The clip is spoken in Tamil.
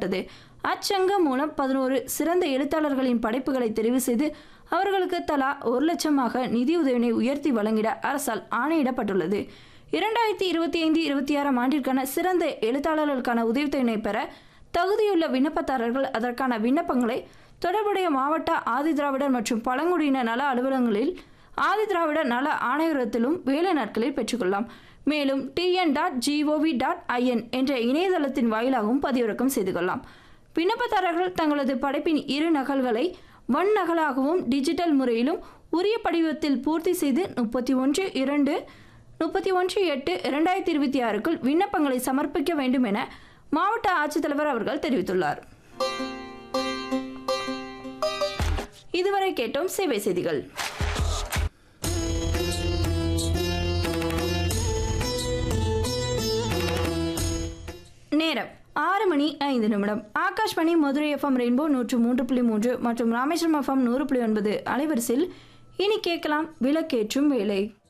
நடத்தப்பட்டது அச்சங்கம் மூலம் பதினோரு சிறந்த எழுத்தாளர்களின் படைப்புகளை தெரிவு செய்து அவர்களுக்கு தலா ஒரு லட்சமாக நிதியுதவினை உயர்த்தி வழங்கிட அரசால் ஆணையிடப்பட்டுள்ளது இரண்டாயிரத்தி இருபத்தி ஐந்து இருபத்தி ஆறாம் ஆண்டிற்கான சிறந்த எழுத்தாளர்களுக்கான உதவித்தொகையினை பெற தகுதியுள்ள விண்ணப்பதாரர்கள் அதற்கான விண்ணப்பங்களை தொடர்புடைய மாவட்ட ஆதிதிராவிடர் மற்றும் பழங்குடியின நல அலுவலகங்களில் ஆதிதிராவிடர் நல ஆணையரகத்திலும் வேலை நாட்களில் பெற்றுக்கொள்ளலாம் மேலும் TN dot GOV dot IN என்ற இணையதளத்தின் வாயிலாகவும் பதிவிறக்கம் செய்து கொள்ளலாம் விண்ணப்பதாரர்கள் தங்களது படைப்பின் இரு நகல்களை வன் நகலாகவும் டிஜிட்டல் முறையிலும் உரிய படிவத்தில் பூர்த்தி செய்து முப்பத்தி ஒன்று இரண்டு முப்பத்தி ஒன்று எட்டு இரண்டாயிரத்தி இருபத்தி ஆறுக்குள் விண்ணப்பங்களை சமர்ப்பிக்க வேண்டும் என மாவட்ட ஆட்சித்தலைவர் அவர்கள் தெரிவித்துள்ளார் இதுவரை கேட்டோம் சேவை செய்திகள் நேரம் ஆறு மணி ஐந்து நிமிடம் ஆகாஷ்வாணி மதுரை எஃப்எம் ரெயின்போ நூற்று மூன்று புள்ளி மூன்று மற்றும் ராமேஸ்வரம் எஃப்எம் நூறு புள்ளி ஒன்பது அலைவரிசையில் இனி கேட்கலாம் விளக்கேற்றும் வேலை